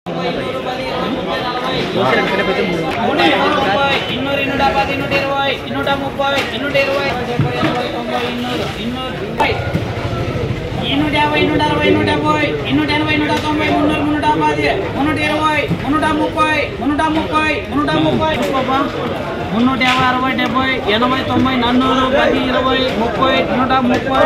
ಇನ್ನೂರು ಇನ್ನೂರ ಹತ್ತು ಇನ್ನೂರ ಇರುವೈ ಇನ್ನೂರ ಮುಪ್ಪೈ ಇನ್ನೂರ ಇರುವೈ డెబ్బై ఎనభై తొంభై ఇన్నూరు ఇన్నూరు ఇన్నూట యాభై ఇన్నూట అరవై ఇన్నూట డెబ్బై ఇన్నూట ఎనభై ఇన్నూట తొంభై మున్నూరు మున్నూట పది మున్నూట ఇరవై మున్నూట ముప్పై మున్నూట ముప్పై మున్నూట ముప్పై మున్నూట యాభై అరవై డెబ్బై ఎనభై తొంభై నన్నూరు పది ఇరవై ముప్పై నూట ముప్పై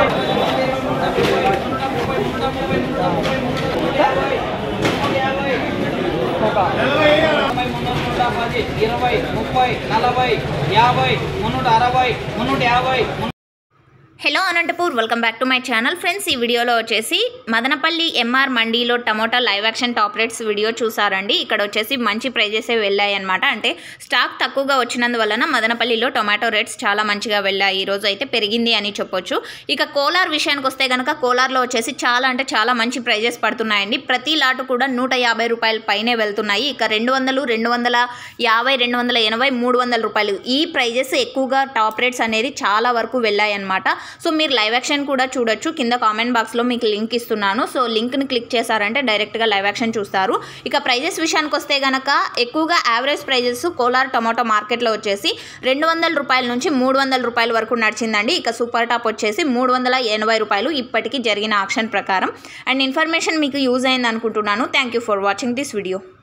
మున్నూట పది ఇరవై ముప్పై నలభై యాభై మున్నూట అరవై మున్నూట యాభై hello Anantapur welcome back to my channel friends ఈ వీడియోలో వచ్చేసి మదనపల్లి ఎంఆర్ మండీలో tomato live action top rates video చూసారండి ఇక్కడ వచ్చేసి మంచి ప్రైజెసే వెళ్ళాయి అనమాట అంటే స్టాక్ తక్కువగా వచ్చినందువలన మదనపల్లిలో టొమాటో రేట్స్ చాలా మంచిగా వెళ్ళాయి ఈ రోజు అయితే పెరిగింది అని చెప్పొచ్చు ఇక కోలార్ విషయానికి వస్తే కనుక కోలార్లో వచ్చేసి చాలా అంటే చాలా మంచి ప్రైజెస్ పడుతున్నాయండి ప్రతి లాటు కూడా నూట యాభై రూపాయల పైనే వెళ్తున్నాయి ఇక రెండు వందలు రెండు వందల యాభై రెండు వందల ఎనభై మూడు వందల రూపాయలు ఈ ప్రైజెస్ ఎక్కువగా టాప్ రేట్స్ అనేది చాలా వరకు వెళ్ళాయి అనమాట సో మీరు లైవ్ యాక్షన్ కూడా చూడొచ్చు కింద కామెంట్ బాక్స్లో మీకు లింక్ ఇస్తున్నాను సో లింక్ని క్లిక్ చేశారంటే డైరెక్ట్గా లైవ్ యాక్షన్ చూస్తారు ఇక ప్రైజెస్ విషయానికి వస్తే కనుక ఎక్కువగా యావరేజ్ ప్రైజెస్ కోలార్ టమాటో మార్కెట్లో వచ్చేసి రెండు వందల రూపాయల నుంచి మూడు వందల రూపాయల వరకు నడిచిందండి ఇక సూపర్ టాప్ వచ్చేసి మూడు వందల ఎనభై రూపాయలు ఇప్పటికీ జరిగిన ఆక్షన్ ప్రకారం అండ్ ఇన్ఫర్మేషన్ మీకు యూజ్ అయింది అనుకుంటున్నాను thank you for watching this video